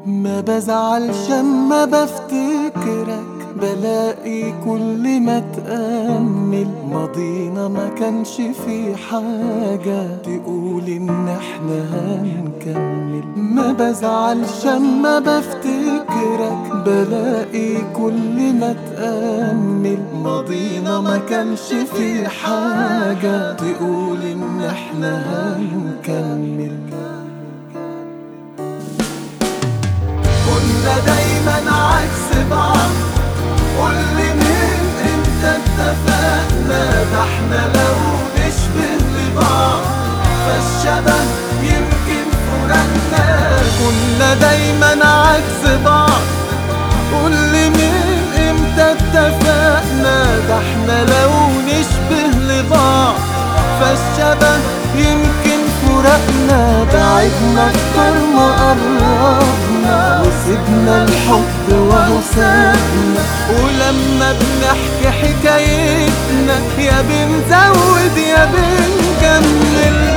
ما بزعلش اما بفتكرك بلاقي كل ما تأمل ماضينا ما كانش في حاجة تقول ان احنا هنكمل ما بزعلش اما بفتكرك بلاقي كل ما تأمل ماضينا ما كانش في حاجة تقول ان احنا هنكمل كنا دايما عكس بعض قولي من امتى اتفقنا ده احنا لو نشبه لبعض فالشبه يمكن فرقنا كنا دايما عكس بعض قولي من امتى اتفقنا ده احنا لو نشبه لبعض فالشبه يمكن فرقنا بعدنا اكتر ما قربنا وسيبنا الحب وهو سابنا ولما بنحكي حكايتنا يا بنزود يا بنكمل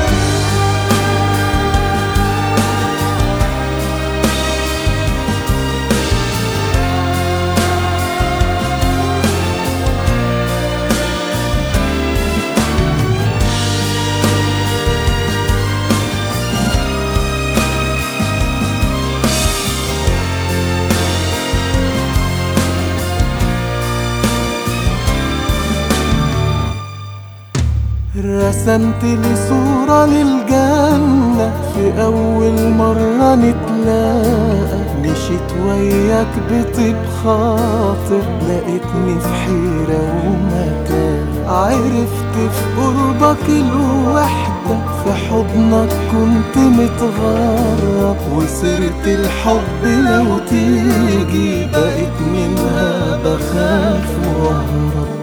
رسمت لي صورة للجنة في أول مرة نتلاقى مشيت وياك بطيب خاطر لقيتني في حيرة ومكان عرفت في قربك الوحدة في حضنك كنت متغرب وسيرة الحب لو تيجي بقيت منها بخاف واهرب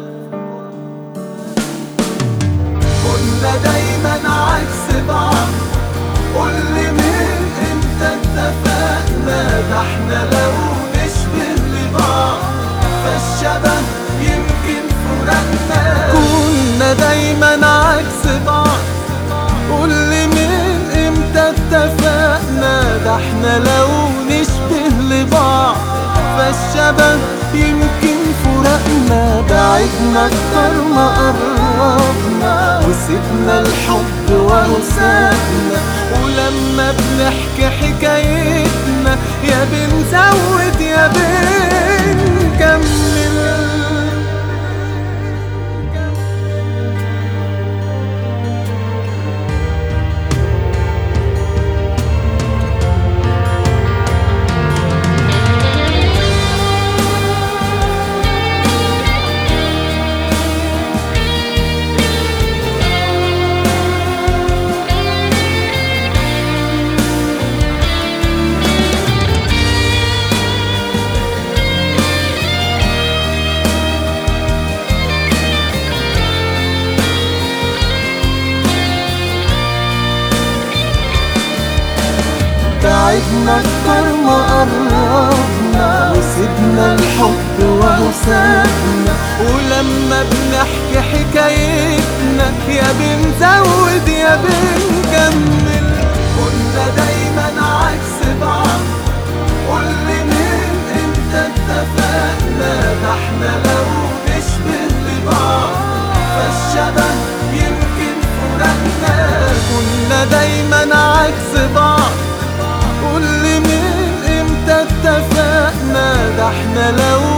كنا دايما عكس بعض قولي من امتى اتفقنا ده احنا لو نشبه لبعض فالشبه يمكن فرقنا كنا دايما عكس بعض قولي من امتى اتفقنا ده احنا لو نشبه لبعض فالشبه يمكن فرقنا بعدنا اكتر ما قربنا وسيبنا الحب وهو سابنا ولما بنحكي حكايتنا يا بنزود يا بنكمل بعدنا اكتر ما قربنا وسيبنا الحب وهو سابنا ولما بنحكي حكايتنا يا بنزود يا بنكمل كنا دايما عكس بعض قولي من امتى اتفقنا ده احنا لو نشبه لبعض فالشبه يمكن فرقنا كنا دايما عكس بعض قولي من امتى اتفقنا ده احنا لو